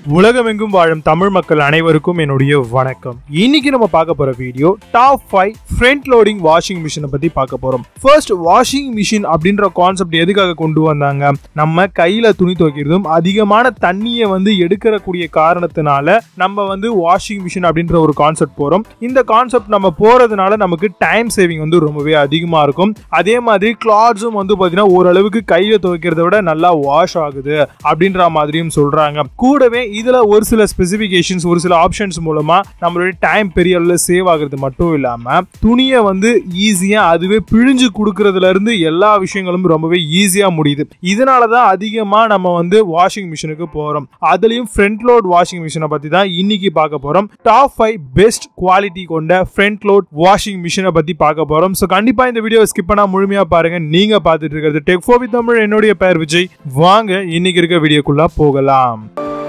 உலகமெங்கும் வாழும் தமிழ் மக்கள் அனைவருக்கும் என்னுடைய வணக்கம் இன்னைக்கு நம்ம பார்க்க போற video top five front loading washing மிஷினை பத்தி பார்க்க போறோம் ஃபர்ஸ்ட் வாஷிங் மிஷின் அப்படின்ற கான்செப்ட் எதுக்காக கொண்டு வந்தாங்க நம்ம கையில துணி துவைக்கிறதும் அதிகமான தண்ணியை வந்து எடுக்கக்கூடிய காரணத்தினால நம்ம வந்து வாஷிங் மிஷின் அப்படின்ற ஒரு கான்செப்ட் போறோம் இந்த கான்செப்ட் நம்ம போறதுனால நமக்கு டைம் சேவிங் வந்து ரொம்பவே அதிகமா இருக்கும் அதே மாதிரி கிளாத்ஸும் வந்து பாத்தீங்கன்னா ஓரளவுக்கு கையில துவைக்கிறத விட நல்லா வாஷ் ஆகுது அப்படின்ற மாதிரியும் சொல்றாங்க கூடவே இதுல ஒரு சில ஸ்பெசிபிகேஷன்ஸ் ஒரு சில ஆப்ஷன்ஸ் மூலமா நம்மளுடைய டைம் பெரிய அளவில் சேவ் ஆகுறது மட்டும் இல்லாம துணியை வந்து ஈஸியா அதுவே பிழிஞ்சு கொடுக்கறதுல இருந்து எல்லா விஷயங்களும் ரொம்பவே ஈஸியா முடியுது இதனாலதான் அதிகமா நம்ம வந்து வாஷிங் மிஷினுக்கு போறோம் அதுலயும் ஃப்ரண்ட் லோட் வாஷிங் மிஷினை பத்தி தான் இன்னைக்கு பார்க்க போறோம் டாப் ஃபைவ் பெஸ்ட் குவாலிட்டி கொண்ட ஃப்ரண்ட் லோட் வாஷிங் மிஷினை பத்தி பார்க்க போறோம் ஸோ கண்டிப்பா இந்த வீடியோ ஸ்கிப் பண்ணா முழுமையா பாருங்க நீங்க பார்த்துட்டு இருக்கிறது டெக் ஃபோபி தமிழ் என்னுடைய பெயர் விஜய் வாங்க இன்னைக்கு இருக்க வீடியோக்குள்ள போகலாம்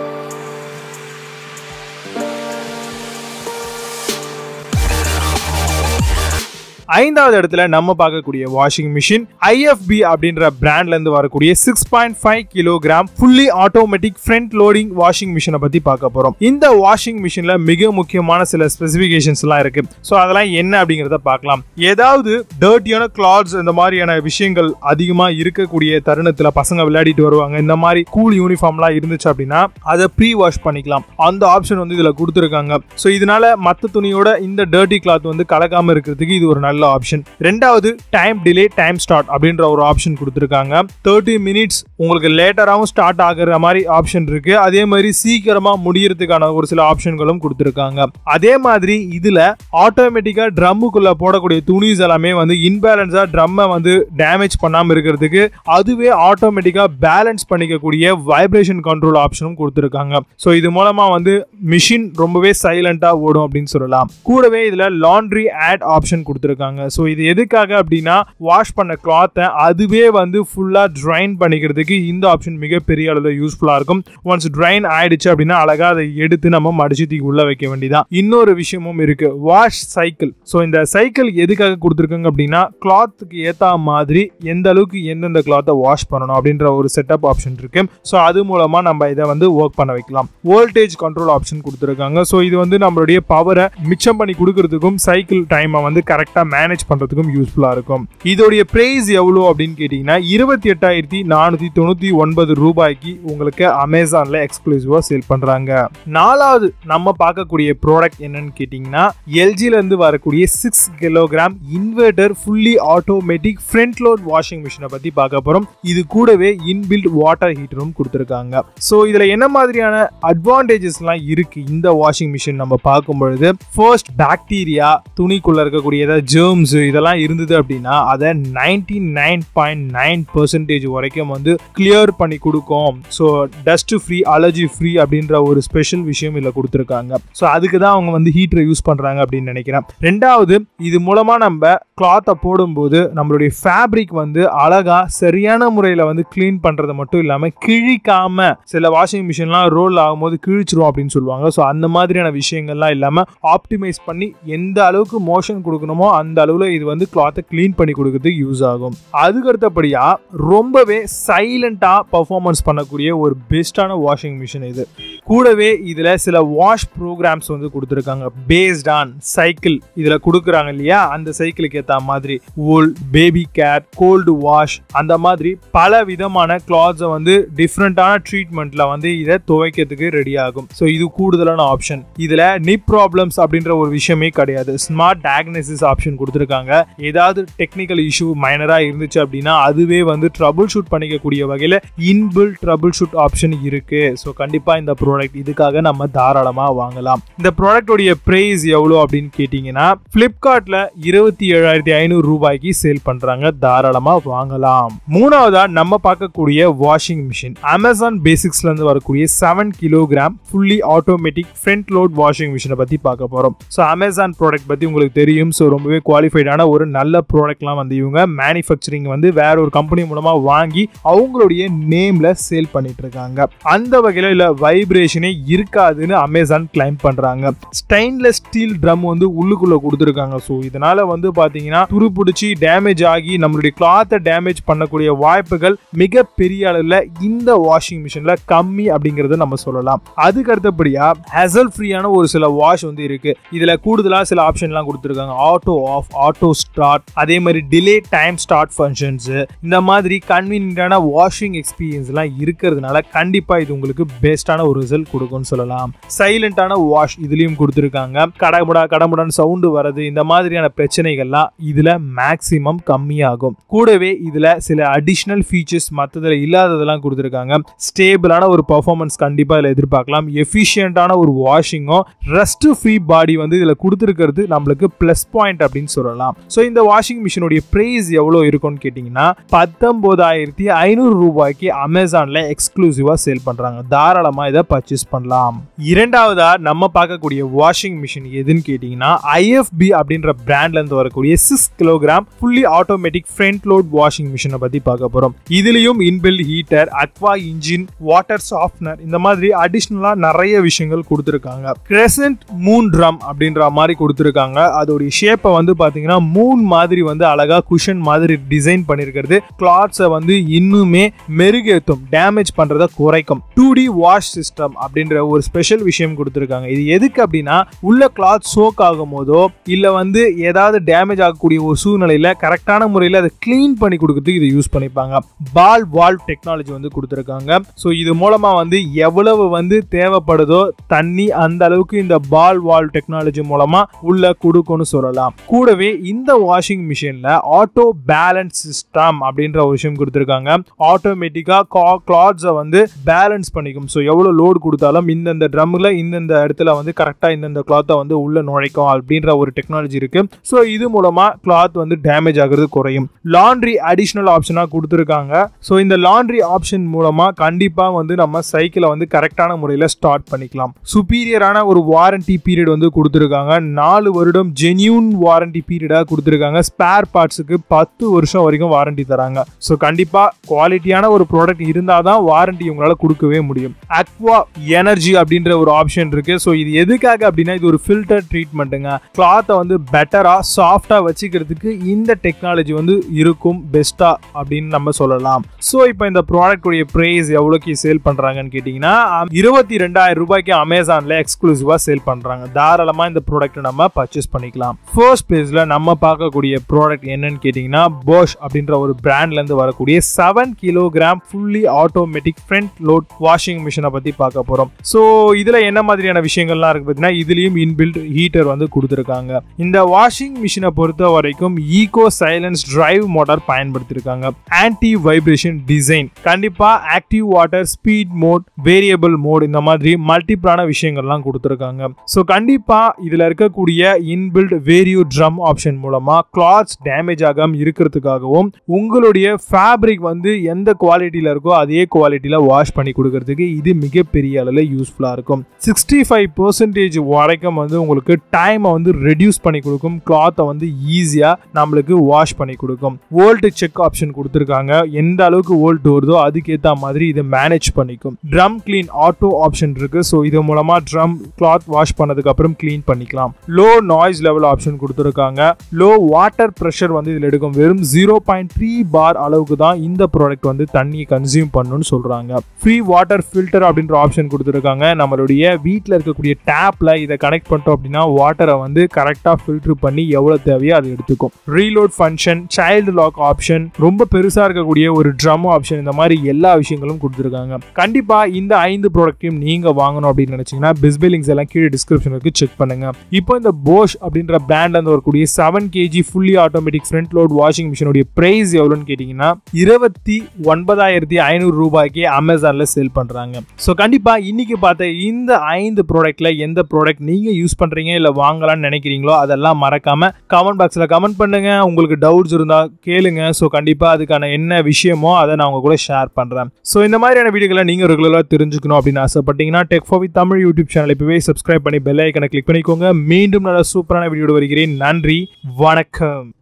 ஐந்தாவது இடத்துல நம்ம பார்க்கக்கூடிய வாஷிங் மிஷின் ஐஎஃப்பி அப்படின்ற பிராண்ட்ல இருந்து வரக்கூடிய six point five kilogram fully automatic front loading washing மிஷினை பத்தி பார்க்க போறோம் இந்த வாஷிங் மிஷின்ல மிக முக்கியமான சில ஸ்பெசிபிகேஷன்ஸ் எல்லாம் இருக்கு ஸோ அதெல்லாம் என்ன அப்படிங்கிறத பார்க்கலாம் ஏதாவது டர்ட்டியான கிளாத்ஸ் இந்த மாதிரியான விஷயங்கள் அதிகமா இருக்கக்கூடிய தருணத்துல பசங்க விளையாடிட்டு வருவாங்க இந்த மாதிரி கூல் யூனிஃபார்ம்லாம் இருந்துச்சு அப்படின்னா அதை ப்ரீ வாஷ் பண்ணிக்கலாம் அந்த ஆப்ஷன் வந்து இதுல கொடுத்துருக்காங்க ஸோ இதனால மற்ற துணியோட இந்த டர்ட்டி கிளாத் வந்து கலக்காம இருக்கிறதுக்கு இது ஒரு நல்ல ஆப்ஷன் ரெண்டாவது டைம் டிலே டைம் ஸ்டார்ட் அப்படின்ற ஒரு ஆப்ஷன் கொடுத்துருக்காங்க தேர்ட்டி மினிட்ஸ் உங்களுக்கு லேட்டராகவும் ஸ்டார்ட் ஆகுற மாதிரி ஆப்ஷன் இருக்கு அதே மாதிரி சீக்கிரமா முடியறதுக்கான ஒரு சில ஆப்ஷன்களும் கொடுத்துருக்காங்க அதே மாதிரி இதுல ஆட்டோமேட்டிக்கா ட்ரம்முக்குள்ள போடக்கூடிய துணிஸ் எல்லாமே வந்து இன்பேலன்ஸா ட்ரம்மை வந்து டேமேஜ் பண்ணாம இருக்கிறதுக்கு அதுவே ஆட்டோமேட்டிக்கா பேலன்ஸ் பண்ணிக்கக்கூடிய வைப்ரேஷன் கண்ட்ரோல் ஆப்ஷனும் கொடுத்துருக்காங்க ஸோ இது மூலமா வந்து மிஷின் ரொம்பவே சைலண்டா ஓடும் அப்படின்னு சொல்லலாம் கூடவே இதுல லாண்ட்ரி ஆட் ஆப்ஷன் கொடுத்துருக்காங்க ஸோ இது எதுக்காக அப்படின்னா வாஷ் பண்ண கிளாத்தை அதுவே வந்து ஃபுல்லா ட்ரைன் பண்ணிக்கிறதுக்கு இந்த ஆப்ஷன் மிகப்பெரிய அளவில் யூஸ்ஃபுல்லா இருக்கும் ஒன்ஸ் ட்ரைன் ஆயிடுச்சு அப்படின்னா அழகா அதை எடுத்து நம்ம மடிச்சு தூக்கி உள்ள வைக்க வேண்டியதான் இன்னொரு விஷயமும் இருக்கு வாஷ் சைக்கிள் ஸோ இந்த சைக்கிள் எதுக்காக கொடுத்துருக்காங்க அப்படின்னா கிளாத்துக்கு ஏத்த மாதிரி எந்த அளவுக்கு எந்தெந்த கிளாத்தை வாஷ் பண்ணணும் அப்படின்ற ஒரு செட்டப் ஆப்ஷன் இருக்கு ஸோ அது மூலமா நம்ம இதை வந்து ஒர்க் பண்ண வைக்கலாம் வோல்டேஜ் கண்ட்ரோல் ஆப்ஷன் கொடுத்துருக்காங்க ஸோ இது வந்து நம்மளுடைய பவரை மிச்சம் பண்ணி கொடுக்கறதுக்கும் சைக்கிள் டைமை வந்து கரெக்டாக மேனேஜ் பண்ணுறதுக்கும் யூஸ்ஃபுல்லாக இருக்கும் இதோடைய ப்ரைஸ் எவ்வளோ அப்படின்னு கேட்டிங்கன்னா இருபத்தி எட்டாயிரத்தி நானூற்றி தொண்ணூற்றி ஒன்பது ரூபாய்க்கு உங்களுக்கு அமேசானில் எக்ஸ்க்ளூசிவாக சேல் பண்ணுறாங்க நாலாவது நம்ம பார்க்கக்கூடிய ப்ராடக்ட் என்னன்னு கேட்டிங்கன்னா எல்ஜிலேருந்து வரக்கூடிய six kilogram inverter fully automatic front load washing மிஷினை பற்றி பார்க்க போகிறோம் இது கூடவே இன்பில்ட் வாட்டர் ஹீட்டரும் கொடுத்துருக்காங்க ஸோ இதில் என்ன மாதிரியான அட்வான்டேஜஸ்லாம் இருக்குது இந்த வாஷிங் மிஷின் நம்ம பார்க்கும் பொழுது ஃபர்ஸ்ட் பாக்டீரியா துணிக்குள்ள இருக்கக்கூடிய ஏதாவது ஜேர்ம்ஸ் இதெல்லாம் இருந்தது அப்படின்னா அதை ninety nine point nine percentage வரைக்கும் வந்து கிளியர் பண்ணி கொடுக்கும் so dust free allergy free அப்படின்ற ஒரு ஸ்பெஷல் விஷயம் இதில் கொடுத்துருக்காங்க ஸோ அதுக்கு தான் அவங்க வந்து ஹீட்டரை யூஸ் பண்ணுறாங்க அப்படின்னு நினைக்கிறேன் ரெண்டாவது இது மூலமாக நம்ம கிளாத்தை போடும்போது நம்மளுடைய ஃபேப்ரிக் வந்து அழகா சரியான முறையில் வந்து க்ளீன் பண்ணுறது மட்டும் இல்லாமல் கிழிக்காம சில வாஷிங் மிஷின்லாம் ரோல் ஆகும்போது கிழிச்சிரும் அப்படின்னு சொல்லுவாங்க ஸோ அந்த மாதிரியான விஷயங்கள்லாம் இல்லாமல் ஆப்டிமைஸ் பண்ணி எந்த அளவுக்கு மோஷன் கொடுக்கணுமோ அந்த அளவில் இது வந்து கிளாத்தை க்ளீன் பண்ணி கொடுக்கறதுக்கு யூஸ் ஆகும் அதுக்கு அடுத்தபடியாக ரொம்பவே சைலண்டாக பர்ஃபார்மன்ஸ் பண்ணக்கூடிய ஒரு பெஸ்ட்டான வாஷிங் மிஷின் இது கூடவே இதில் சில வாஷ் ப்ரோக்ராம்ஸ் வந்து கொடுத்துருக்காங்க பேஸ்ட் ஆன் சைக்கிள் இதில் கொடுக்குறாங்க இல்லையா அந்த சைக்கிளுக்கு ஏற்ற மாதிரி wool baby care cold wash அந்த மாதிரி பல விதமான கிளாத்ஸை வந்து டிஃப்ரெண்ட்டான ட்ரீட்மெண்ட்டில் வந்து இதை துவைக்கிறதுக்கு ரெடி ஆகும் ஸோ இது கூடுதலான ஆப்ஷன் இதில் நிப் ப்ராப்ளம்ஸ் அப்படின்ற ஒரு விஷயமே கிடையாது ஸ்மார்ட் டயக்னோசிஸ் ஆப்ஷன் கொடுத்துருக்காங்க ஏதாவது டெக்னிக்கல் இஷ்யூ மைனராக இருந்துச்சு அப்படின்னா அதுவே வந்து ட்ரபுள் ஷூட் பண்ணிக்கக்கூடிய வகையில் இன்பில் ட்ரபுள் ஷூட் ஆப்ஷன் இருக்கு ஸோ கண்டிப்பாக இந்த ப்ராடக்ட் இதுக்காக நம்ம தாராளமாக வாங்கலாம் இந்த ப்ராடக்டோடைய ப்ரைஸ் எவ்வளோ அப்படின்னு கேட்டிங்கன்னா ஃப்ளிப்கார்ட்டில் இருபத்தி ஏழாயிரத்தி ஐநூறு ரூபாய்க்கு சேல் பண்ணுறாங்க தாராளமாக வாங்கலாம் மூணாவதா நம்ம பார்க்கக்கூடிய வாஷிங் மிஷின் அமேசான் பேசிக்ஸ்லேருந்து வரக்கூடிய seven kilogram fully automatic front load washing மிஷினை பற்றி பார்க்க போகிறோம் ஸோ அமேசான் ப்ராடக்ட் பற்றி உங்களுக்கு தெரியும் ஸோ ரொம்பவே குவாலிஃபைடான ஒரு நல்ல ப்ராடக்ட்லாம் வந்து இவங்க மேனுஃபேக்சரிங் வந்து வேற ஒரு கம்பெனி மூலமா வாங்கி அவங்களுடைய நேம்ல சேல் பண்ணிட்டு இருக்காங்க அந்த வகையில இல்ல வைப்ரேஷனே இருக்காதுன்னு அமேசான் கிளைம் பண்றாங்க ஸ்டெயின்லெஸ் ஸ்டீல் ட்ரம் வந்து உள்ளுக்குள்ள கொடுத்துருக்காங்க ஸோ இதனால வந்து பாத்தீங்கன்னா துருப்பிடிச்சி டேமேஜ் ஆகி நம்மளுடைய கிளாத்தை டேமேஜ் பண்ணக்கூடிய வாய்ப்புகள் மிக பெரிய அளவில் இந்த வாஷிங் மிஷின்ல கம்மி அப்படிங்கறத நம்ம சொல்லலாம் அதுக்கு அடுத்தபடியா ஹெசல் ஃப்ரீயான ஒரு சில வாஷ் வந்து இருக்கு இதுல கூடுதலா சில ஆப்ஷன்லாம் கொடுத்துருக்காங்க ஆட்டோ ஆஃப் ஆட்டோ ஸ்டார்ட் அதே மாதிரி டிலே டைம் ஸ்டார்ட் ஃபங்க்ஷன்ஸ் இந்த மாதிரி கன்வீனியன்டான வாஷிங் எக்ஸ்பீரியன்ஸ்லாம் இருக்கிறதுனால கண்டிப்பா இது உங்களுக்கு பெஸ்டான ஒரு ரிசல்ட் கொடுக்கும்னு சொல்லலாம் சைலண்டான வாஷ் இதுலயும் கொடுத்துருக்காங்க கடமுடா கடமுடான்னு சவுண்டு வர்றது இந்த மாதிரியான பிரச்சனைகள்லாம் இதுல மேக்சிமம் கம்மியாகும் கூடவே இதுல சில அடிஷ்னல் ஃபீச்சர்ஸ் மற்றதுல இல்லாததெல்லாம் கொடுத்துருக்காங்க ஸ்டேபிளான ஒரு பர்ஃபார்மன்ஸ் கண்டிப்பா இதுல எதிர்பார்க்கலாம் எஃபிஷியன்டான ஒரு வாஷிங்கும் ரஸ்ட் ஃப்ரீ பாடி வந்து இதுல கொடுத்துருக்கிறது நம்மளுக்கு ப்ளஸ் பாயிண்ட் அப்படின்னு சொல்லலாம் ஸோ இந்த வாஷிங் மிஷினுடைய ப்ரைஸ் எவ்வளோ இருக்கும்னு கேட்டிங்கன்னா பத்தொம்போதாயிரத்தி ஐநூறு ரூபாய்க்கு அமேசான்ல எக்ஸ்க்ளூசிவா சேல் பண்றாங்க தாராளமா இதை பர்ச்சேஸ் பண்ணலாம் இரண்டாவதா நம்ம பார்க்கக்கூடிய வாஷிங் மிஷின் எதுன்னு கேட்டிங்கன்னா ஐஎஃப்பி அப்படின்ற பிராண்ட்ல இருந்து வரக்கூடிய six kilogram fully automatic front load washing மிஷினை பத்தி பார்க்க போறோம் இதுலயும் inbuilt heater aqua engine water softener இந்த மாதிரி அடிஷ்னலா நிறைய விஷயங்கள் கொடுத்துருக்காங்க கிரெசன்ட் மூன் ட்ரம் அப்படின்ற மாதிரி கொடுத்துருக்காங்க அதோடைய ஷேப்பை வந்து பாத்தீங்கன்னா மூன் மாதிரி வந்து அழகா குஷன் மாதிரி டிசைன் பண்ணிருக்கிறது கிளாத்ஸை வந்து இன்னுமே மெருகேற்றும் டேமேஜ் பண்றதை குறைக்கும் டூ டி வாஷ் சிஸ்டம் அப்படின்ற ஒரு ஸ்பெஷல் விஷயம் கொடுத்துருக்காங்க இது எதுக்கு அப்படின்னா உள்ள கிளாத் சோக் ஆகும் போதோ இல்ல வந்து ஏதாவது டேமேஜ் ஆகக்கூடிய ஒரு சூழ்நிலையில கரெக்டான முறையில் அதை க்ளீன் பண்ணி கொடுக்கறதுக்கு இதை யூஸ் பண்ணிப்பாங்க பால் வால்வ் டெக்னாலஜி வந்து கொடுத்துருக்காங்க ஸோ இது மூலமா வந்து எவ்வளவு வந்து தேவைப்படுதோ தண்ணி அந்த அளவுக்கு இந்த பால் வால்வ் டெக்னாலஜி மூலமா உள்ள கொடுக்கும்னு சொல்லலாம் கூடவே இந்த வாஷிங் மிஷின்ல ஆட்டோ பேலன்ஸ் சிஸ்டம் அப்படின்ற ஒரு விஷயம் கொடுத்துருக்காங்க ஆட்டோமேட்டிக்கா கிளாத்ஸை வந்து பேலன்ஸ் பண்ணிக்கும் ஸோ எவ்வளோ லோடு கொடுத்தாலும் இந்தந்த ட்ரம்மில் இந்தந்த இடத்துல வந்து கரெக்டாக இந்தந்த கிளாத்தை வந்து உள்ள நுழைக்கும் அப்படின்ற ஒரு டெக்னாலஜி இருக்கு ஸோ இது மூலமா கிளாத் வந்து டேமேஜ் ஆகுறது குறையும் லாண்ட்ரி அடிஷ்னல் ஆப்ஷனாக கொடுத்துருக்காங்க ஸோ இந்த லாண்ட்ரி ஆப்ஷன் மூலமா கண்டிப்பாக வந்து நம்ம சைக்கிளை வந்து கரெக்டான முறையில் ஸ்டார்ட் பண்ணிக்கலாம் சுப்பீரியரான ஒரு வாரண்டி பீரியட் வந்து கொடுத்துருக்காங்க நாலு வருடம் ஜென்யூன் வாரண்டி பீரியடாக கொடுத்துருக்காங்க ஸ்பேர் பார்ட்ஸுக்கு பத்து வருஷம் வரைக்கும் வாரண்டி தராங்க ஸோ கண்டிப்பாக குவாலிட்டியான ஒரு ப்ராடக்ட் இருந்தால் தான் வாரண்டி உங்களால் கொடுக்கவே முடியும் அக்வா எனர்ஜி அப்படின்ற ஒரு ஆப்ஷன் இருக்கு ஸோ இது எதுக்காக அப்படின்னா இது ஒரு ஃபில்டர் ட்ரீட்மெண்ட்டுங்க கிளாத்தை வந்து பெட்டராக சாஃப்டாக வச்சுக்கிறதுக்கு இந்த டெக்னாலஜி வந்து இருக்கும் பெஸ்ட்டாக அப்படின்னு நம்ம சொல்லலாம் ஸோ இப்போ இந்த ப்ராடக்ட் உடைய ப்ரைஸ் எவ்வளோக்கு சேல் பண்ணுறாங்கன்னு கேட்டிங்கன்னா இருபத்தி ரெண்டாயிரம் ரூபாய்க்கு அமேசானில் எக்ஸ்க்ளூசிவாக சேல் பண்ணுறாங்க தாராளமாக இந்த ப்ராடக்ட்டை நம்ம பர்ச்சேஸ் பண்ணிக்கலாம் ஃபர்ஸ்ட் பேஜில் நம்ம பார்க்கக்கூடிய ப்ராடக்ட் என்னன்னு கேட்டிங்கன்னா போஷ் அப்படின்ற ஒரு பிராண்ட்லேருந்து வரக்கூடிய seven kilogram fully automatic front load washing மிஷினை பற்றி பார்க்க போகிறோம் ஸோ இதில் என்ன மாதிரியான விஷயங்கள்லாம் இருக்குது பார்த்தீங்கன்னா இதுலேயும் இன்பில்ட் ஹீட்டர் வந்து கொடுத்துருக்காங்க இந்த வாஷிங் மிஷினை பொறுத்த வரைக்கும் ஈகோ சைலன்ஸ் டிரைவ் மோட்டார் பயன்படுத்தியிருக்காங்க ஆன்டி வைப்ரேஷன் டிசைன் கண்டிப்பாக active water speed mode variable mode இந்த மாதிரி மல்டிபிளான விஷயங்கள்லாம் கொடுத்துருக்காங்க ஸோ கண்டிப்பாக இதில் இருக்கக்கூடிய இன்பில்ட் வேரியோ ட்ரம் ஆப்ஷன் மூலமாக கிளாத்ஸ் டேமேஜ் ஆகாமல் இருக்கிறதுக்காகவும் உங்களுடைய ஃபேப்ரிக் வந்து எந்த குவாலிட்டியில் இருக்கோ அதே குவாலிட்டியில் வாஷ் பண்ணி கொடுக்கறதுக்கு இது மிகப்பெரிய அளவில் யூஸ்ஃபுல்லாக இருக்கும் சிக்ஸ்டி ஃபைவ் பர்சன்டேஜ் வரைக்கும் வந்து உங்களுக்கு டைமை வந்து ரெடியூஸ் பண்ணி கொடுக்கும் கிளாத்தை வந்து ஈஸியாக நம்மளுக்கு வாஷ் பண்ணி கொடுக்கும் வோல்ட் செக் ஆப்ஷன் கொடுத்துருக்காங்க எந்த அளவுக்கு வோல்ட் வருதோ அதுக்கேற்ற மாதிரி இதை மேனேஜ் பண்ணிக்கும் ட்ரம் க்ளீன் ஆட்டோ ஆப்ஷன் இருக்கு ஸோ இது மூலமா ட்ரம் கிளாத் வாஷ் பண்ணதுக்கு அப்புறம் க்ளீன் பண்ணிக்கலாம் லோ நாய்ஸ் லெவல் ஆப்ஷன் கொடுத்துருக்காங்க லோ வாட்டர் ப்ரெஷர் வந்து இதில் எடுக்கும் வெறும் ஜீரோ பாயிண்ட் த்ரீ பார் அளவுக்கு தான் இந்த ப்ராடக்ட் வந்து தண்ணியை கன்சியூம் பண்ணணும்னு சொல்றாங்க ஃப்ரீ வாட்டர் ஃபில்டர் அப்படின்ற ஆப்ஷன் கொடுத்துருக்காங்க நம்மளுடைய வீட்டில் இருக்கக்கூடிய டேப்ல இதை கனெக்ட் பண்ணிட்டோம் அப்படின்னா வாட்டரை வந்து கரெக்டாக ஃபில்டர் பண்ணி எவ்வளோ தேவையோ அதை எடுத்துக்கும் reload function child lock option ரொம்ப பெருசாக இருக்கக்கூடிய ஒரு ட்ரம் ஆப்ஷன் இந்த மாதிரி எல்லா விஷயங்களும் கொடுத்துருக்காங்க கண்டிப்பாக இந்த ஐந்து ப்ராடக்ட்டையும் நீங்கள் வாங்கணும் அப்படின்னு நினச்சிங்கன்னா பிஸ்பில்லிங்ஸ் எல்லாம் கீழே டிஸ்கிரிப்ஷனுக்கு செக் பண்ணுங்க இப்போ இந்த போஷ் அப்படின்ற பிராண்ட்ல இருந்து வரக்கூடிய seven KG fully automatic front load washing மிஷினுடைய பிரைஸ் எவ்வளோன்னு கேட்டிங்கன்னா இருபத்தி ஒன்பதாயிரத்தி ஐநூறு ரூபாய்க்கு அமேசானில் சேல் பண்ணுறாங்க ஸோ கண்டிப்பாக இன்னைக்கு பார்த்த இந்த ஐந்து ப்ராடக்ட்ல எந்த ப்ராடக்ட் நீங்கள் யூஸ் பண்ணுறீங்க இல்லை வாங்கலாம்னு நினைக்கிறீங்களோ அதெல்லாம் மறக்காம கமெண்ட் பாக்ஸில் கமெண்ட் பண்ணுங்க உங்களுக்கு டவுட்ஸ் இருந்தால் கேளுங்க ஸோ கண்டிப்பாக அதுக்கான என்ன விஷயமோ அதை நான் உங்க கூட ஷேர் பண்ணுறேன் ஸோ இந்த மாதிரியான வீடியோகளை நீங்கள் ரெகுலராக தெரிஞ்சுக்கணும் அப்படின்னு ஆசைப்பட்டீங்கன்னா tech for with Tamil YouTube channel இப்போவே சப்ஸ்கிரைப் பண்ணி பெல் ஐக்கனை கிளிக் பண்ணிக்கோங்க மீண்டும் நல்ல சூப்பரான வீடியோ வருகிறேன் நன்றி நன்றி வணக்கம்